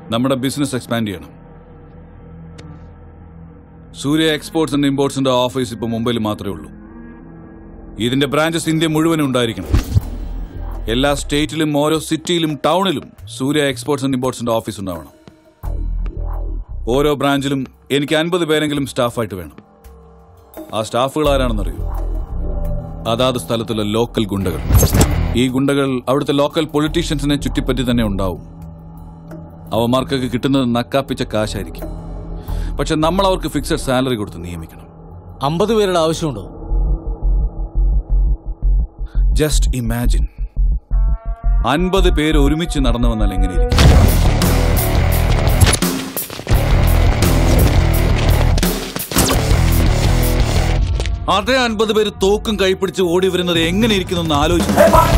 നമ്മുടെ business expand ചെയ്യണം Surya exports and ഇമ്പോർട്സിന്റെ ഓഫീസ് ഇപ്പോൾ മുംബൈയിൽ മാത്രമേ ഉള്ളൂ ഇതിന്റെ ബ്രാഞ്ചസ് ഇന്ത്യ മുഴുവനും ഉണ്ടായിരിക്കണം എല്ലാ സ്റ്റേറ്റിലും ഓരോ സിറ്റിയിലും ടൗണിലും സൂര്യ എക്സ്പോർട്സ് ആൻഡ് ഇമ്പോർട്സിന്റെ ഓഫീസ് ഉണ്ടാവണം ഓരോ ബ്രാഞ്ചിലും എനിക്ക് അൻപത് പേരെങ്കിലും സ്റ്റാഫായിട്ട് വേണം ആ സ്റ്റാഫുകൾ ആരാണെന്നറിയോ അതാത് സ്ഥലത്തുള്ള ലോക്കൽ ഗുണ്ടകൾ ഈ ഗുണ്ടകൾ അവിടുത്തെ ലോക്കൽ പൊളിറ്റീഷ്യൻസിനെ ചുറ്റിപ്പറ്റി തന്നെ ഉണ്ടാവും അവന്മാർക്കൊക്കെ കിട്ടുന്നത് നക്കാപ്പിച്ച കാശായിരിക്കും പക്ഷെ നമ്മൾ അവർക്ക് ഫിക്സഡ് സാലറി കൊടുത്ത് നിയമിക്കണം അമ്പത് പേരുടെ ആവശ്യമുണ്ടോ ജസ്റ്റ് ഇമാജിൻ അൻപത് പേര് ഒരുമിച്ച് നടന്നു വന്നാൽ എങ്ങനെയിരിക്കും അതേ അൻപത് പേര് തോക്കും കൈപ്പിടിച്ച് ഓടി വരുന്നത് എങ്ങനെ ഇരിക്കുന്നു ആലോചിച്ചു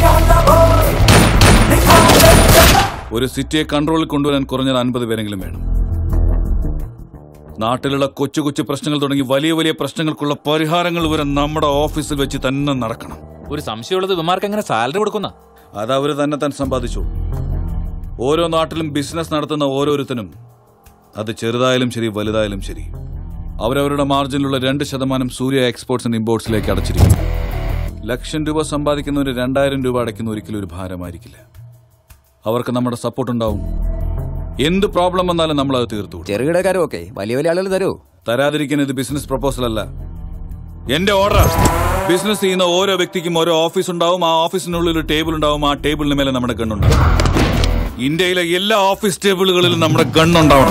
ഒരു സിറ്റിയെ കൺട്രോളിൽ കൊണ്ടുവരാൻ കുറഞ്ഞത് അൻപത് പേരെങ്കിലും വേണം നാട്ടിലുള്ള കൊച്ചു കൊച്ചു പ്രശ്നങ്ങൾ തുടങ്ങി വലിയ വലിയ പ്രശ്നങ്ങൾക്കുള്ള പരിഹാരങ്ങൾ വരെ നമ്മുടെ ഓഫീസിൽ വെച്ച് തന്നെ നടക്കണം ഒരു സംശയമുള്ളത് ഇവന്മാർക്ക് എങ്ങനെ സാലറി കൊടുക്കുന്ന അത് അവർ തന്നെ താൻ സമ്പാദിച്ചു ഓരോ നാട്ടിലും ബിസിനസ് നടത്തുന്ന ഓരോരുത്തരും അത് ചെറുതായാലും ശരി വലുതായാലും ശരി അവരവരുടെ മാർജിനിലുള്ള രണ്ട് ശതമാനം സൂര്യ എക്സ്പോർട്സ് ആൻഡ് ഇമ്പോർട്സിലേക്ക് അടച്ചിരിക്കും ലക്ഷം രൂപ സമ്പാദിക്കുന്നവര് രണ്ടായിരം രൂപ അടയ്ക്കുന്ന ഒരിക്കലും ഒരു ഭാരമായിരിക്കില്ല അവർക്ക് നമ്മുടെ സപ്പോർട്ട് ഉണ്ടാവും എന്ത് പ്രോബ്ലം വന്നാലും നമ്മൾ അത് തീർത്തു കൊടുക്കും. ചെറുകിടക്കാരും ഓക്കെ വലിയ വലിയ ആളുകൾ തരൂ തരാതിരിക്കാൻ ഇത് ബിസിനസ് പ്രപ്പോസൽ അല്ല എന്റെ ഓർഡർ ബിസിനസ് ചെയ്യുന്ന ഓരോ വ്യക്തിക്കും ഓരോ ഓഫീസ് ഉണ്ടാവും ആ ഓഫീസിനുള്ളിൽ ഒരു ടേബിൾ ഉണ്ടാവും ആ ടേബിളിന് മേലെ നമ്മുടെ ഗണ്ണുണ്ടാവും ഇന്ത്യയിലെ എല്ലാ ഓഫീസ് ടേബിളുകളിലും നമ്മുടെ ഗണ്ണുണ്ടാവണം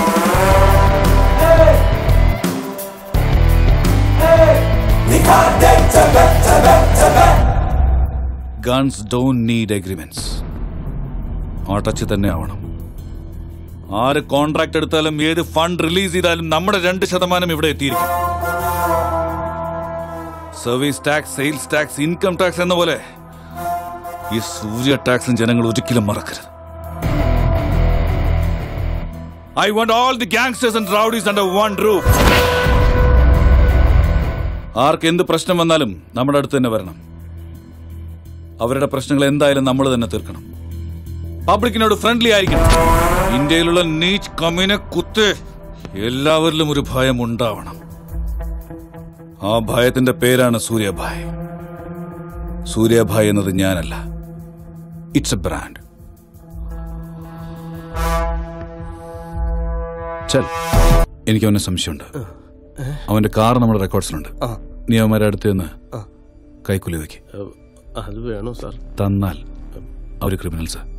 ഗൺസ് ഡോണ്ട് നീഡ് എഗ്രിമെന്റ്സ് ആ ടച്ച് തന്നെ ആവണം ആര് കോൺട്രാക്ട് എടുത്താലും ഏത് ഫണ്ട് റിലീസ് ചെയ്താലും നമ്മുടെ രണ്ട് ശതമാനം ഇവിടെ എത്തിയിരിക്കും service tax sales tax income tax എന്ന പോലെ ഈ സൂര്യ ടാക്സും ജനങ്ങൾ ഒരിക്കലും മറക്കരുത് I want all the gangsters and rowdies under one roof ആർക്ക് എന്ത് പ്രശ്നം വന്നാലും നമ്മുടെ അടുത്ത് തന്നെ വരണം അവരുടെ പ്രശ്നങ്ങൾ എന്തായാലും നമ്മൾ തന്നെ തീർക്കണം പബ്ലിക്കിനോട് ഫ്രണ്ട്ലി ആയിരിക്കണം ഇന്ത്യയിലുള്ള നീച്ച് കമ്മിനെ കുത്ത് എല്ലാവരിലും ഒരു ഭയം ഉണ്ടാവണം ആ ഭയത്തിന്റെ പേരാണ് സൂര്യഭായ് സൂര്യഭായ് എന്നത് ഞാനല്ല ഇറ്റ്സ് എ ബ്രാൻഡ് ചൽ എനിക്ക് അവനെ സംശയമുണ്ട് അവന്റെ കാർ നമ്മുടെ റെക്കോർഡ്സിലുണ്ട് നീ അവന്മാരെ അടുത്ത് നിന്ന് കൈക്കുലി വയ്ക്ക് അത് വേണോ സാർ തന്നാൽ അവർ ക്രിമിനൽസ്